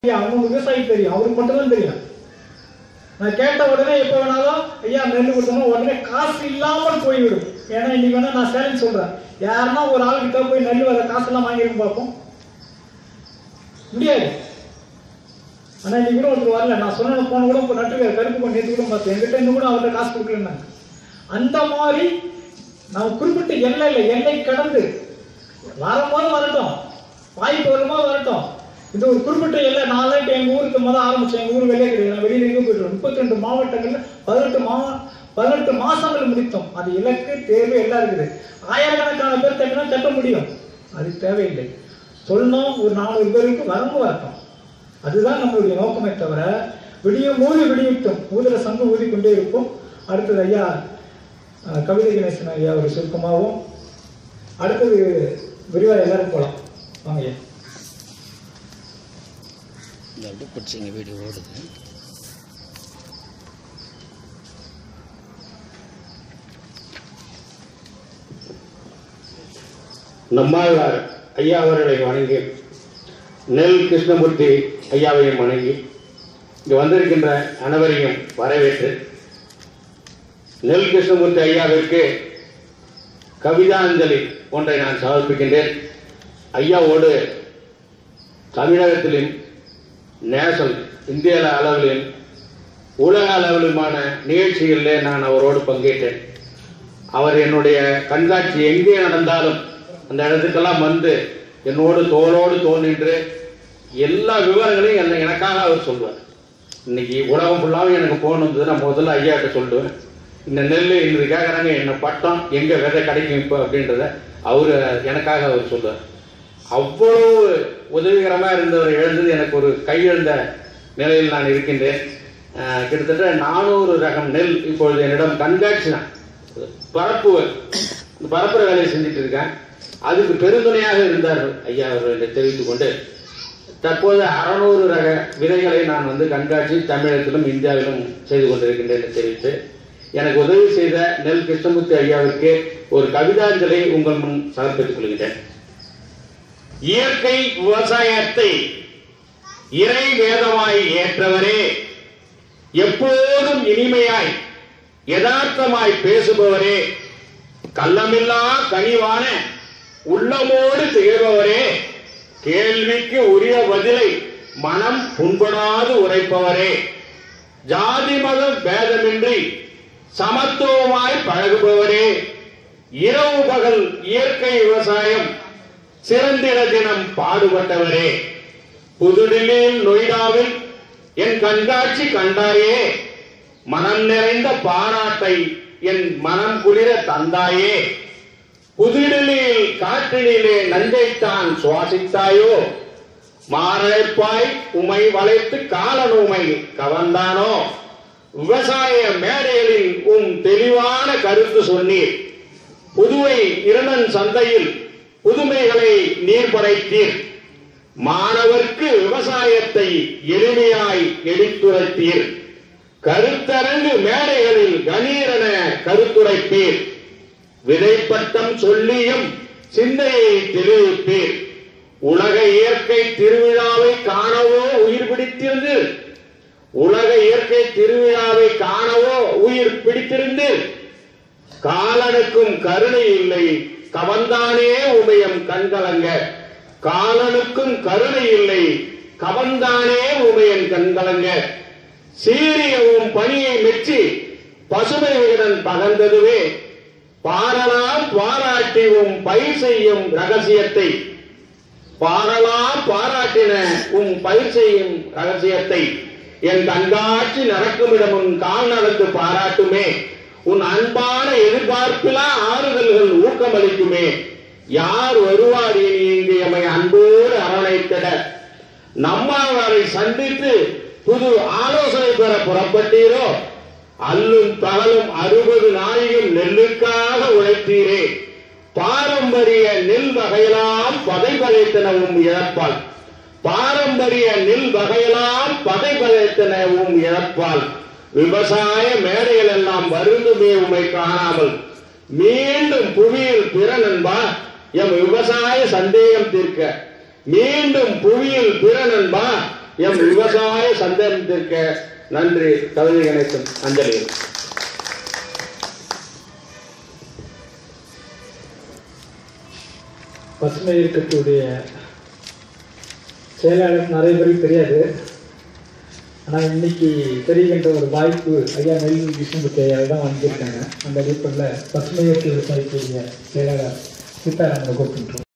அவங்க விவசாயி தெரியும் அவருக்கு மட்டும்தான் தெரியும் நான் கேட்ட உடனே எப்போ வேணாலும் ஐயா நெல் கொடுத்தோம்னா உடனே காசு இல்லாமல் போய்விடும் ஏன்னா இன்னைக்கு வேணா நான் சேலஞ்ச் சொல்றேன் யாருன்னா ஒரு ஆளுகிட்ட போய் நெல் வர காசெல்லாம் வாங்கிருக்கும் பார்ப்போம் முடியாது ஆனா இன்னைக்கு கூட ஒருத்தர் வரல நான் சொன்ன போன கூட இப்போ நட்டு கருப்பு கொண்டு நேற்று கூட பார்த்தேன் என்கிட்ட இன்னும் கூட அவர்கிட்ட காசு கொடுக்கலன்னாங்க அந்த மாதிரி நம்ம குறிப்பிட்ட எல்லை இல்லை எல்லை கடந்து வரும்போது வரட்டும் வாய்ப்பு வருமா வரட்டும் இது ஒரு குறிப்பிட்ட எல்லை நாளே இப்போ எங்கள் ஊருக்கு முதல் ஆரம்பிச்சேன் எங்கள் ஊர் வெளியே கிடையாது நான் வெளியில எங்கேயும் போயிட்டு முப்பத்தி ரெண்டு மாவட்டங்கள்ல பதினெட்டு மா பதினெட்டு மாசங்கள் முடித்தோம் அது இலக்கு தேர்வு எல்லாம் இருக்குது ஆயிரக்கணக்கான பேர் தட்டினா தட்ட முடியும் அது தேவையில்லை சொல்லணும் ஒரு நானூறு பேருக்கு வரம்பு வரட்டும் அதுதான் நம்மளுடைய நோக்கமே தவிர விடியும் போது விடியட்டும் ஊதுல சங்கு ஊதி கொண்டே இருப்போம் அடுத்தது ஐயா அஹ், கவிதை கணேசன் ஐயா ஒரு சுருக்கமாகவும் அடுத்தது விரிவாக எல்லாரும் போகலாம் வாங்க ஐயா இந்த அப்படியே பிடிச்சிங்க வீடியோ ஓடுது நம்மாழ்வார் ஐயா அவர்களை வணங்கி நெல் கிருஷ்ணமூர்த்தி ஐயாவையும் வணங்கி இங்கு வந்திருக்கின்ற அனைவரையும் வரவேற்று நெல் கிருஷ்ணமூர்த்தி ஐயாவிற்கு கவிதாஞ்சலி ஒன்றை நான் சமர்ப்பிக்கின்றேன் ஐயாவோடு தமிழகத்திலும் நேஷனல் இந்திய அளவிலும் உலக அளவிலுமான நிகழ்ச்சிகளிலே நான் அவரோடு பங்கேற்றேன் அவர் என்னுடைய கண்காட்சி எங்கே நடந்தாலும் அந்த இடத்துக்கெல்லாம் வந்து என்னோடு தோளோடு தோல் நின்று எல்லா விவரங்களையும் என்ன எனக்காக அவர் சொல்வார் இன்னைக்கு உலகம் ஃபுல்லாகவும் எனக்கு போன் வந்தது நான் முதல்ல ஐயாட்ட சொல்லுவேன் இந்த நெல் இன்னைக்கு கேட்குறாங்க என்ன பட்டம் எங்கே விதை கிடைக்கும் இப்போ அப்படின்றத அவர் எனக்காக அவர் சொல்லுவார் அவ்வளவு உதவிகரமாக இருந்தவர் எழுந்தது எனக்கு ஒரு கையெழுந்த நிலையில் நான் இருக்கின்றேன் அஹ், கிட்டத்தட்ட நானூறு ரகம் நெல் இப்பொழுது என்னிடம் கண்காட்சி தான் பரப்பு இந்த பரப்புற வேலையை செஞ்சுட்டு இருக்கேன் அதுக்கு பெருந்துணையாக இருந்தார் ஐயா அவர்களை தெரிவித்துக் கொண்டு தற்போது அறநூறு ரக விதைகளை நான் வந்து கண்காட்சி தமிழகத்திலும் இந்தியாவிலும் செய்து கொண்டிருக்கின்றேன் என்று தெரிவித்து எனக்கு உதவி செய்த நெல் கிருஷ்ணமூர்த்தி ஐயாவிற்கு ஒரு கவிதாஞ்சலை உங்கள் முன் சமர்ப்பித்துக் கொள்கிறேன் இயற்கை விவசாயத்தை இறை வேதமாய் ஏற்றவரே எப்போதும் இனிமையாய் யதார்த்தமாய் பேசுபவரே கள்ளமில்லா கனிவான உள்ளமோடு திகழ்பவரே கேள்விக்கு உரிய பதிலை மனம் புண்படாது உரைப்பவரே ஜாதி மத பேதமின்றி சமத்துவமாய் பழகுபவரே இரவு பகல் இயற்கை விவசாயம் சிறந்திட தினம் பாடுபட்டவரே புதுடில்லியில் நொய்டாவில் என் கண்காட்சி கண்டாயே மனம் நிறைந்த பாராட்டை என் மனம் குளிர தந்தாயே புதுடில்லியில் காற்றினிலே நஞ்சைத்தான் சுவாசித்தாயோ மாரழைப்பாய் உமை வளைத்து காலனுமை கவர்ந்தானோ விவசாய மேடைகளில் உம் தெளிவான கருத்து சொன்னீர் புதுவை இருளன் சந்தையில் புதுமைகளை நீர் படைத்தீர் மாணவர்க்கு விவசாயத்தை எளிமையாய் எடுத்துரைத்தீர் கருத்தரங்கு மேடைகளில் கணீரென கருத்துரைப்பீர் விதைப்பட்டம் சொல்லியும் சிந்தையை தெரிவிப்பீர் உலக இயற்கை திருவிழாவை காணவோ உயிர் பிடித்திருந்து உலக இயற்கை திருவிழாவை காணவோ உயிர் பிடித்திருந்து காலனுக்கும் கருணை இல்லை கவந்தானே உமையம் கண்கலங்க காலனுக்கும் கருணை இல்லை கவந்தானே உமையன் கண்கலங்க சீரியவும் பணியை மெச்சி பசுமை விகடன் பகர்ந்ததுவே பாரலாம் பாராட்டிவும் பயிர் செய்யும் ரகசியத்தை பாரலாம் பாராட்டின உம் பயிர் செய்யும் ரகசியத்தை என் கண்காட்சி நடக்குமிடம் உன் கால் நடத்து பாராட்டுமே உன் அன்பான எதிர்பார்ப்பிலா ஆறுதல்கள் ஊக்கமளிக்குமே யார் வருவார் இனி இங்கு எம்மை அன்போடு அரவணைத்திட நம்மாவாரை சந்தித்து புது ஆலோசனை பெற புறப்பட்டீரோ அல்லும் பகலும் அறுபது நாளையும் நெல்லுக்காக உழைத்தீரே பாரம்பரிய நெல் வகையெல்லாம் பதை பதைத்தனவும் இழப்பால் பாரம்பரிய நெல் வகையெல்லாம் பதை பதைத்தனவும் இழப்பால் விவசாய மேடைகள் எல்லாம் வருந்துமே உமை காணாமல் மீண்டும் புவியில் பிற நண்பா எம் விவசாய சந்தேகம் தீர்க்க மீண்டும் புவியில் பிற நண்பா எம் விவசாய சந்தேகத்திற்கு நன்றி கவிதை கணேசன் அஞ்சலி பசுமை இயக்கத்துடைய செயலாளர் நிறைய பேருக்கு தெரியாது ஆனால் இன்னைக்கு தெரிகின்ற ஒரு வாய்ப்பு ஐயா நெல் விஷ்ணுபுத்தி ஐயா தான் வந்திருக்காங்க அந்த அடிப்படையில் பசுமை இயக்க விவசாயத்துடைய செயலாளர் சீதாராமனை கூப்பிட்டுருக்கோம்